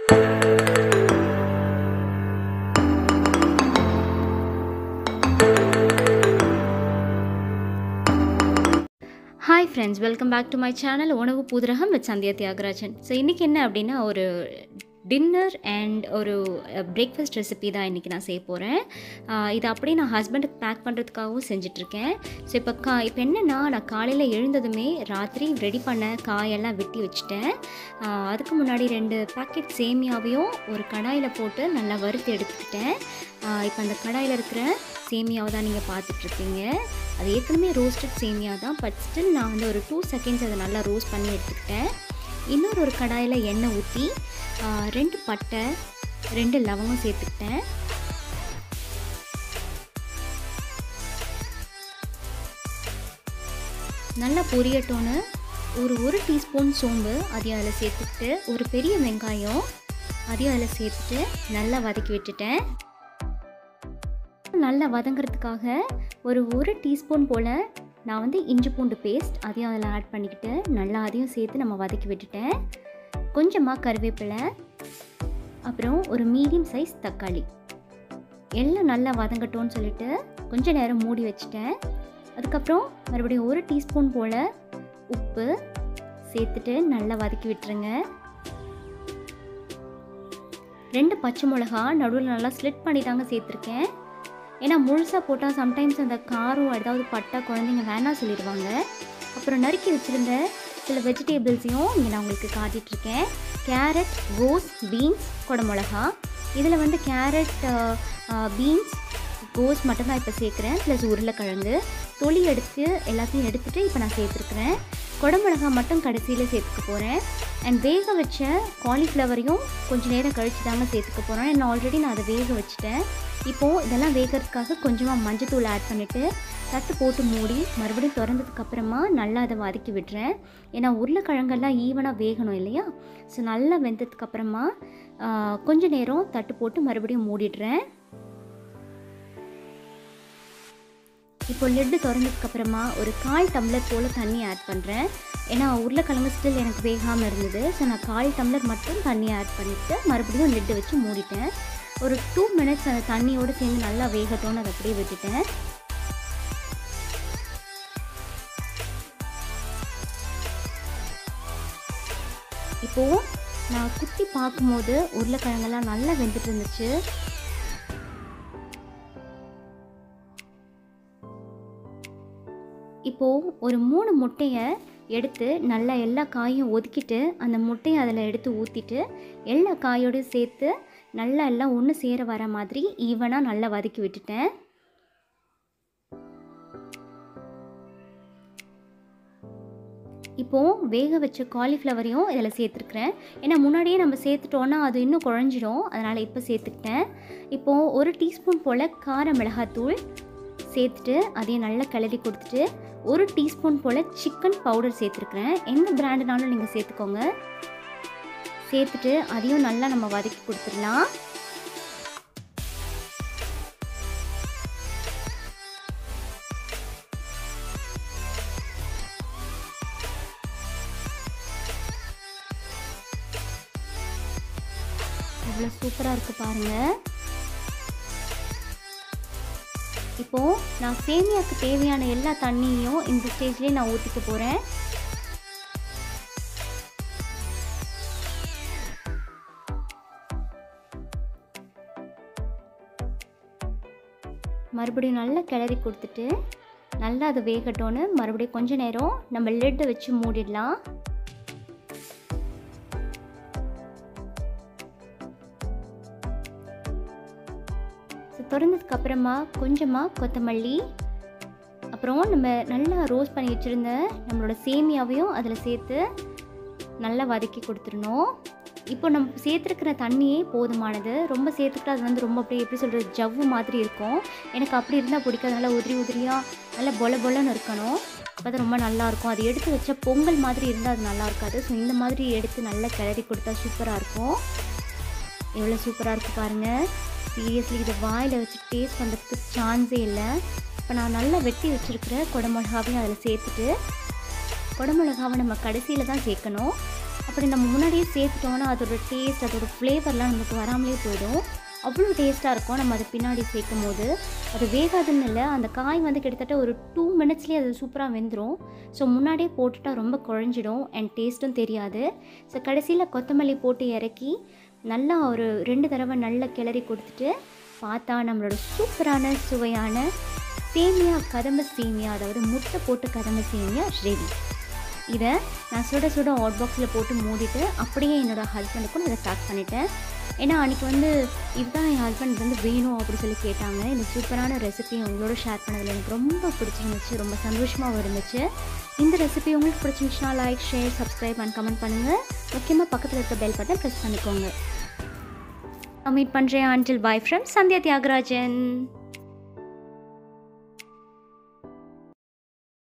hi friends welcome back to my channel உணவு பூதரகம் with Sandhya Thiyagarajan so இன்றைக்கி என்ன அப்படின்னா ஒரு டின்னர் அண்ட் ஒரு பிரேக்ஃபாஸ்ட் ரெசிபி தான் இன்றைக்கி நான் செய்ய போகிறேன் இது அப்படியே நான் ஹஸ்பண்டுக்கு பேக் பண்ணுறதுக்காகவும் செஞ்சிட்ருக்கேன் ஸோ இப்போ கா இப்போ என்னென்னா நான் காலையில் எழுந்ததுமே ராத்திரி ரெடி பண்ண காயெல்லாம் வெட்டி வச்சுட்டேன் ஆஹ் அதுக்கு முன்னாடி ரெண்டு பேக்கெட் சேமியாவையும் ஒரு கடாயில் போட்டு நல்லா வறுத்து எடுத்துக்கிட்டேன் ஆஹ் இப்போ அந்த கடாயில் இருக்கிற சேமியாவை தான் நீங்கள் பார்த்துட்ருப்பீங்க அது ஏற்கனவே ரோஸ்டட் சேமியா தான் பட் ஸ்டில் நான் வந்து ஒரு டூ செகண்ட்ஸ் அதை நல்லா ரோஸ்ட் பண்ணி எடுத்துக்கிட்டேன் இன்னொரு ஒரு கடாயில் எண்ணெய் ஊற்றி ரெண்டு பட்டை ரெண்டு லவங்கம் சேர்த்துக்கிட்டேன் நல்லா பொரியட்டோன்னு ஒரு ஒரு டீஸ்பூன் சோம்பு அதையும் அதில் சேர்த்துக்கிட்டு ஒரு பெரிய வெங்காயம் அதையும் அதில் சேர்த்துட்டு நல்லா வதக்கி விட்டுட்டேன் நல்லா வதங்கிறதுக்காக ஒரு ஒரு டீஸ்பூன் போல் நான் வந்து இஞ்சி பூண்டு பேஸ்ட் அதையும் அதில் ஆட் பண்ணிக்கிட்டு நல்லா அதையும் சேர்த்து நம்ம வதக்கி விட்டுட்டேன் கொஞ்சமாக கருவேப்பிலை அப்புறம் ஒரு மீடியம் சைஸ் தக்காளி எல்லாம் நல்லா வதங்கட்டோன்னு சொல்லிட்டு கொஞ்ச நேரம் மூடி வச்சுட்டேன் அதுக்கப்புறம் மறுபடியும் ஒரு டீஸ்பூன் போல் உப்பு சேர்த்துட்டு நல்லா வதக்கி விட்டுருங்க ரெண்டு பச்சை மிளகா நடுவில் நல்லா ஸ்லிட் பண்ணி தாங்க சேர்த்துருக்கேன் ஏன்னா முழுசாக போட்டால் சம்டைம்ஸ் அந்த காரம் ஏதாவது பட்டா குழந்தைங்க வேணாம் சொல்லிடுவாங்க அப்புறம் நறுக்கி வச்சுருந்த சில வெஜிடபிள்ஸையும் இங்கே நான் உங்களுக்கு காட்டிகிட்ருக்கேன் கேரட் கோஸ் பீன்ஸ் குடமிளகா இதில் வந்து கேரட் பீன்ஸ் கோஸ் மட்டும்தான் இப்போ சேர்க்குறேன் ப்ளஸ் உருளைக்கிழங்கு தொளி எடுத்து எல்லாத்தையும் எடுத்துகிட்டு இப்போ நான் சேர்த்துருக்குறேன் குடமிளகா மட்டும் கடைசியில் சேர்த்துக்க போகிறேன் அண்ட் வேக வச்ச காலிஃப்ளவரையும் கொஞ்சம் நேரம் கழித்து தாங்க சேர்த்துக்க போகிறேன் நான் ஆல்ரெடி நான் அதை வேக வச்சுட்டேன் இப்போது இதெல்லாம் வேகிறதுக்காக கொஞ்சமாக மஞ்சத்தூள் ஆட் பண்ணிவிட்டு தட்டு போட்டு மூடி மறுபடியும் திறந்ததுக்கு அப்புறமா நல்லா அதை வதக்கி விடுறேன் ஏன்னா உருளைக்கிழங்கெல்லாம் ஈவனாக வேகணும் இல்லையா ஸோ நல்லா வெந்ததுக்கு அப்புறமா கொஞ்ச நேரம் தட்டு போட்டு மறுபடியும் மூடிடுறேன் இப்போ லிட்டு திறந்ததுக்கு அப்புறமா ஒரு கால் டம்ளர் போல் தண்ணி ஆட் பண்ணுறேன் ஏன்னா உருளைக்கிழங்கு ஸ்டில் எனக்கு வேகாமல் இருந்தது ஸோ நான் கால் டம்ளர் மட்டும் தண்ணி ஆட் பண்ணிவிட்டு மறுபடியும் லிட்டு வச்சு மூடிட்டேன் ஒரு டூ மினிட்ஸ் அந்த தண்ணியோடு சேர்ந்து நல்லா வேகட்டோன்னு அதை அப்படியே விட்டுட்டேன் இப்போது நான் குத்தி பார்க்கும்போது உருளைக்கிழங்கெல்லாம் நல்லா வெந்துட்டு இருந்துச்சு இப்போது ஒரு மூணு முட்டையை எடுத்து நல்லா எல்லா காயும் ஒதுக்கிட்டு அந்த முட்டையை அதில் எடுத்து ஊற்றிட்டு எல்லா காயோடையும் சேர்த்து நல்லா எல்லாம் ஒன்று சேர வர மாதிரி ஈவனாக நல்லா வதக்கி விட்டுட்டேன் இப்போது வேக வச்ச காலிஃப்ளவரையும் இதில் சேர்த்துருக்குறேன் ஏன்னா முன்னாடியே நம்ம சேர்த்துட்டோன்னா அது இன்னும் குழஞ்சிரும் அதனால் இப்போ சேர்த்துக்கிட்டேன் இப்போது ஒரு டீஸ்பூன் போல் கார மிளகாத்தூள் சேர்த்துட்டு அதையும் நல்லா கிளறி கொடுத்துட்டு ஒரு டீஸ்பூன் போல் சிக்கன் பவுடர் சேர்த்துருக்குறேன் எந்த பிராண்டுனாலும் நீங்கள் சேர்த்துக்கோங்க சேர்த்துட்டு அதையும் நல்லா நம்ம வதக்கி கொடுத்துடலாம் எவ்வளோ சூப்பராக இருக்குது பாருங்கள் இப்போது நான் சேமியாவுக்கு தேவையான எல்லா தண்ணியையும் இந்த ஸ்டேஜ்லேயே நான் ஊற்றிக்க போகிறேன் மறுபடியும் நல்லா கிளறி கொடுத்துட்டு நல்லா அது வேகட்டோன்னு மறுபடியும் கொஞ்ச நேரம் நம்ம லெட்டை வச்சு மூடிடலாம் ஸோ திறந்ததுக்கு அப்புறமா கொஞ்சமாக கொத்தமல்லி அப்புறம் நம்ம நல்லா ரோஸ்ட் பண்ணி வச்சுருந்த நம்மளோட சேமியாவையும் அதில் சேர்த்து நல்லா வதக்கி கொடுத்துடணும் இப்போ நம்ம சேர்த்துருக்கிற தண்ணியே போதுமானது ரொம்ப சேர்த்துக்கிட்டு அது வந்து ரொம்ப அப்படியே எப்படி சொல்கிறது ஜவ்வு மாதிரி இருக்கும் எனக்கு அப்படி இருந்தால் பிடிக்காது நல்லா உதிரி உதிரியாக நல்லா பொல பொலன்னு இருக்கணும் அப்போ தான் ரொம்ப நல்லாயிருக்கும் அது எடுத்து வச்ச பொங்கல் மாதிரி இருந்தால் அது நல்லா இருக்காது ஸோ இந்த மாதிரி எடுத்து நல்லா கிளறி கொடுத்தா சூப்பராக இருக்கும் எவ்வளோ சூப்பராக இருக்குது பாருங்கள் சீரியஸ்லி இதை வாயில் வச்சு டேஸ்ட் பண்ணுறதுக்கு சான்ஸே இல்லை இப்போ நான் நல்லா வெட்டி வச்சுருக்கிற குடமிளகாவையும் அதில் சேர்த்துட்டு குடமிளகாவை நம்ம கடைசியில் தான் சேர்க்கணும் அப்படி நம்ம முன்னாடியே சேர்த்துட்டோன்னா அதோட டேஸ்ட் அதோட ஃப்ளேவர்லாம் நமக்கு வராமலே போயிடும் அவ்வளோ டேஸ்ட்டாக இருக்கும் நம்ம அதை பின்னாடி சேர்க்கும் போது அது வேகாதுன்னு இல்லை அந்த காய் வந்து கிட்டத்தட்ட ஒரு டூ மினிட்ஸ்லேயே அது சூப்பராக வெந்துடும் ஸோ முன்னாடியே போட்டுட்டா ரொம்ப குழஞ்சிடும் அண்ட் டேஸ்ட்டும் தெரியாது ஸோ கடைசியில் கொத்தமல்லி போட்டு இறக்கி நல்லா ஒரு ரெண்டு தடவை நல்லா கிளறி கொடுத்துட்டு பார்த்தா நம்மளோட சூப்பரான சுவையான சேமியா கதம்ப சேமியா அதாவது முட்டை போட்டு கதம்ப சேமியா ரெடி இதை நான் சுட சுட ஹாட் பாக்ஸில் போட்டு மூடிட்டு அப்படியே என்னோடய ஹஸ்பண்டுக்கும் நான் இதை பேக் பண்ணிட்டேன் ஏன்னா அன்றைக்கி வந்து இதுதான் என் ஹஸ்பண்ட் வந்து வேணும் அப்படி சொல்லி கேட்டாங்க இந்த சூப்பரான ரெசிபி உங்களோட ஷேர் பண்ணதில் எனக்கு ரொம்ப பிடிச்சிருந்துச்சு ரொம்ப சந்தோஷமாகவும் இருந்துச்சு இந்த ரெசிபி உங்களுக்கு பிடிச்சிருந்துச்சுன்னா like share subscribe and comment பண்ணுங்கள் முக்கியமாக பக்கத்தில் இருக்க பெல் பட்டன் ப்ரெஸ் பண்ணிக்கோங்க மீட் பண்ணுறேன் until bye from Sandhya Thiagarajan